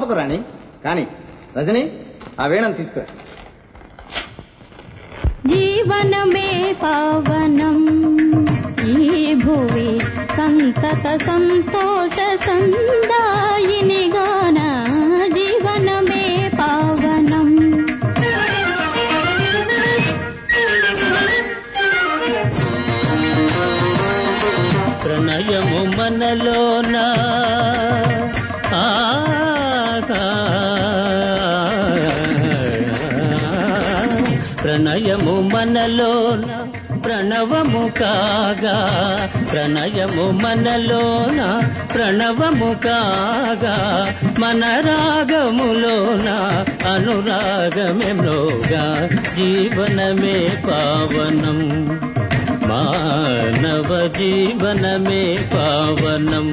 తప్పదు రాణి కానీ రజని ఆ వీణను తీసుకురా జీవనమే పావనం ఈ భువి సంతత సంతోష సందాయిని గాన జీవనమే పావనం ప్రణయము మనలోన ఆగా. ప్రణయము మనలోన ప్రణవము కాగా ప్రణయము మనలోన ప్రణవము కాగా మన రాగములోన అనురాగమెమ్లోగా జీవనమే పావనం మానవ జీవనమే పావనం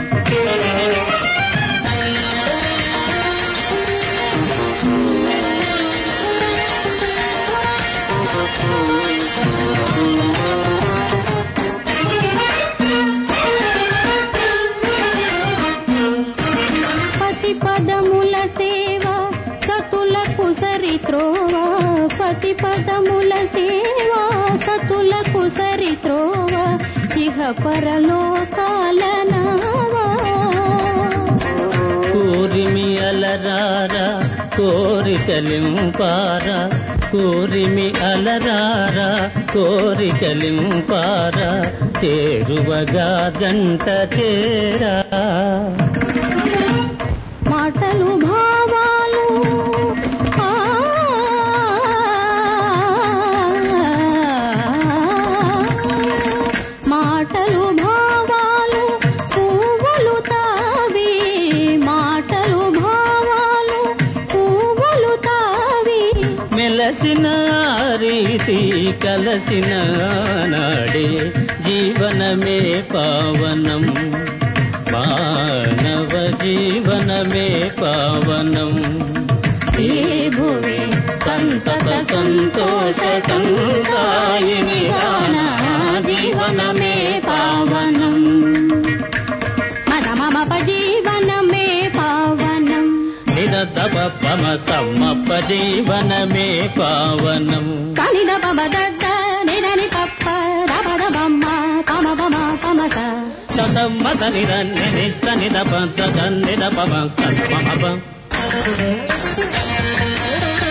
పతి పదముల సేవ సతులకు సరిత్రోవ పతి పదముల సేవ సతులకు సరిత్రోవ ఇహ పరలోకాల నావా కూరిమి అలరారా కోరికలింపారా కూరిమి అలరారా కోరికలింపారా చేరువగా గంట తేరా మాటలు భావాలు ఆ, మాటలు భావాలు పువ్వులు తావి మాటలు భావాలు పువ్వులు తావి మెలసిన రీతి కలసిన నాడే జీవనమే పావనం మానవ జీవనమే పావనం ఈ భువి సంతత సంతోష సందాయిని గాన జీవనమే పావనం మద మమ జీవనమే పావనం నిరతప పమ సమ్మప్ప జీవనమే పావనం కనిద పమ దద్ద నిదని పప్ప రపద బమ్మ పమ పమ పమస సతమ్మత నిరన్ని నిత్త నిద పద నిద పమ సతమమ